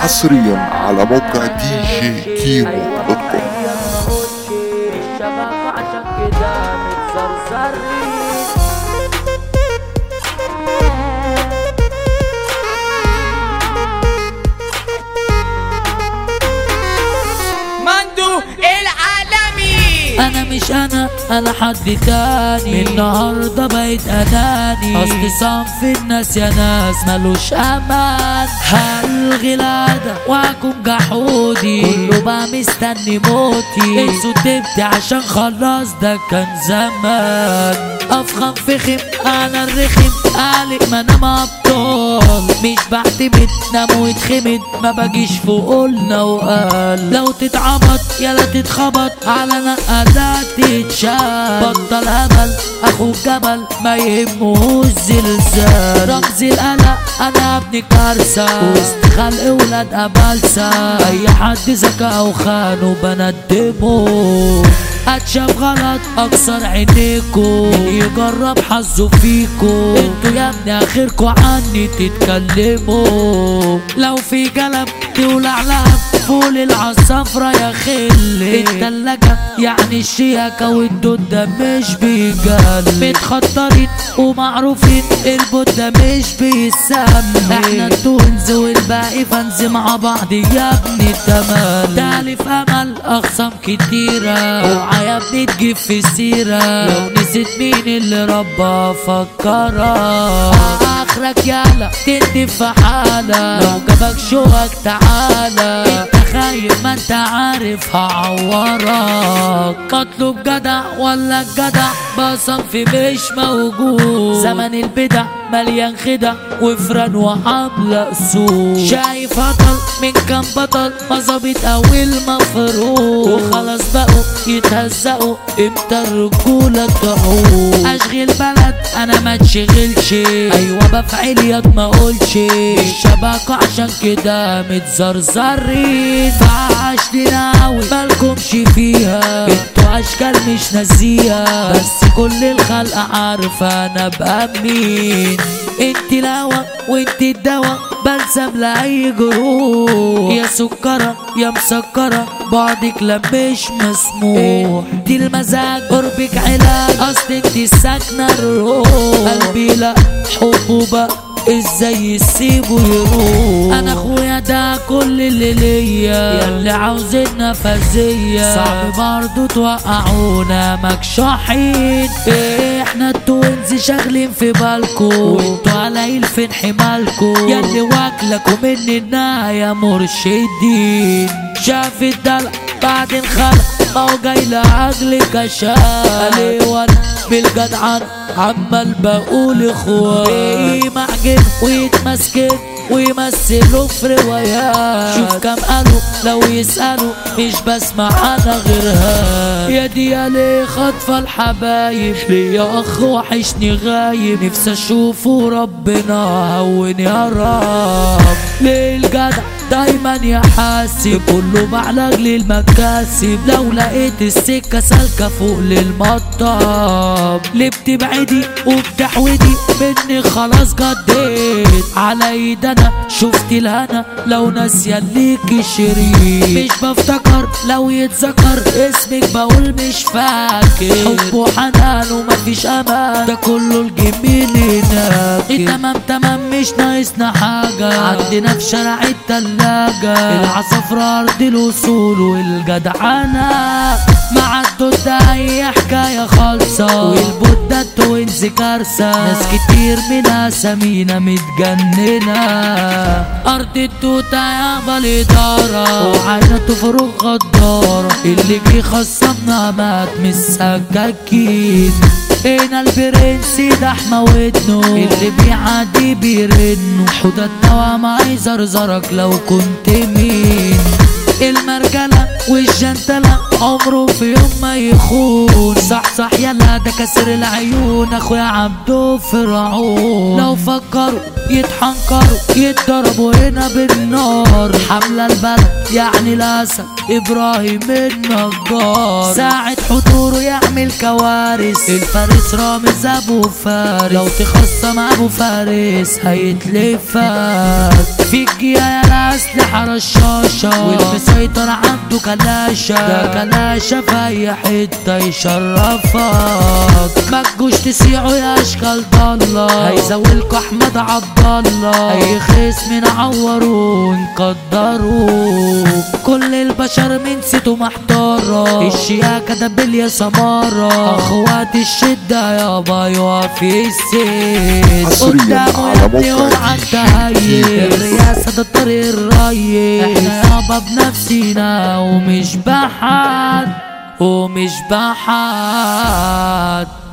حصريا على موقع دي جي كيمو دوت كوم الشباب عشان كده متزرزرين مندو العالمي انا مش انا انا حد تاني النهارده بقيت اناني اصل صنف الناس يا ناس ملوش امان هلغي العادة واكون جحودي كله بقى مستني موتي انسوا تبتي عشان خلاص ده كان زمان افخم فخم انا الرخم قالق ما انا مبطال مش بعتمد نام واتخمد ما باجيش فوق قلنا وقال لو تتعبط يلا تتخبط على نقلات تتشال بطل امل اخوك جبل ما يهمهوش زلزال رمز القلق انا ابن كارثة وسط خلق ولاد ابلسة اي حد ذكاء وخانه بندمه اتشاف غلط اكسر عينيكو يجرب حظه فيكو انتوا يا ابني اخركوا عني تتكلموا لو في قلم تولع لهب فول العصافرة يا خل التلاجة يعني الشياكة والدود ده مش بيجل متخطرين ومعروفين البود ده مش بيسمي احنا التونز والباقي فانز مع بعض يا ابني تمام تالف امل اخصام كتيرة اوعى يا ابني تجيب في السيرة لو نسيت مين اللي ربى فكرك اخرك يالا تندي في حالة لو جابك شوك تعالى انت خايف ما انت عارف هعورك مطلوب جدع ولا الجدع بصنفي مش موجود زمن البدع مليان خدع وفران وحملة سوق شايف هطل من كام بطل مظابط او المفروض وخلاص بقوا يتهزقوا امتى الرجولة تعود اشغل بلد انا ما تشغلش ايوه بفعل ياض ما اقولش الشبكة عشان كده متزرزرين فعاش ناوي مالكمش فيها انتوا اشكال مش ناسيها بس كل الخلق عارفة انا بقى مين انت الهوا وانت الدوا بلسم لاي جروح يا سكرة يا مسكرة بعدك لا مش مسموح دي المزاج قربك علاج اصل انت الساكنة الروح قلبي لا حبه بقى ازاي يسيبه يروح انا اخويا ده كل اللي ليا ياللي عاوزين نفسية صعب برضه توقعونا مكشوحين احنا التوينز شاغلين في بالكو وانتوا قليل فين حمالكو ياللي واكلكوا من النهاية مرشدين شاف الدلع بعدين خلق ما هو جاي لاجلك اشال وانا بالجدعان عمال بقول اخوان ايه معجن ويتمسكن ويمثلوا في روايات شوف كم قالوا لو يسألوا مش بسمع انا غيرها يا دي يا ليه خاطفة الحبايب ليا اخ وحشني غايب نفسي اشوفه ربنا هون يا رب ليه الجدع دايما يا حاسب كله مع لاجل المكاسب لو لقيت السكة سالكة فوق للمطب ليه بتبعدي وبتحودي مني خلاص جديت على ايد انا شفت الهنا لو ناسية ليكي شريك مش بفتكر لو يتذكر اسمك بقول مش فاكر حب وحنان ومفيش امان ده كله الجميل هناك تمام تمام مش ناقصنا حاجة عندنا في شارع التلاجة العصافرة أرض الوصول والجدعنة مع الدود ده أي حكاية خالصة والبودة التوينز كارثة ناس كتير من أسامينا متجننة أرض التوتة يابا الإدارة وعينة تفرق غدارة اللي جه خصمنا مات من السكاكين هنا البرنس ده احمى ودنه اللي بيعدي بيرنه حدى الدوا ما يزرزرك لو كنت مين المرجلة والجنتلة عمره في يوم ما يخون صح صح يلا ده كسر العيون اخويا عبده فرعون لو فكروا يتحنكروا يتضربوا هنا بالنار حملة البلد يعني الاسد ابراهيم النجار ساعة حضوره يعمل كوارث الفارس رامز ابو فارس لو تخصم ابو فارس هيتلفك في الجياية الأسلحة رشاشة والمسيطر عنده كلاشة ده كلاشة في أي حتة يشرفك ما تجوش تسيعوا يا أشكال ضالة هيزولكوا أحمد عبدالله أي خصم نعوروا نقدروا كل البشر من سيتو محتارة الشياكة ده بليا سمارة أخوات الشدة يابا يقف السيس حصرياً قدامه على يا ابني موقع اوعى دي جي تهيس كيمو. الرئاسة ده الطريق الريس احنا يابا بنفسينا ومش بحد ومش بحد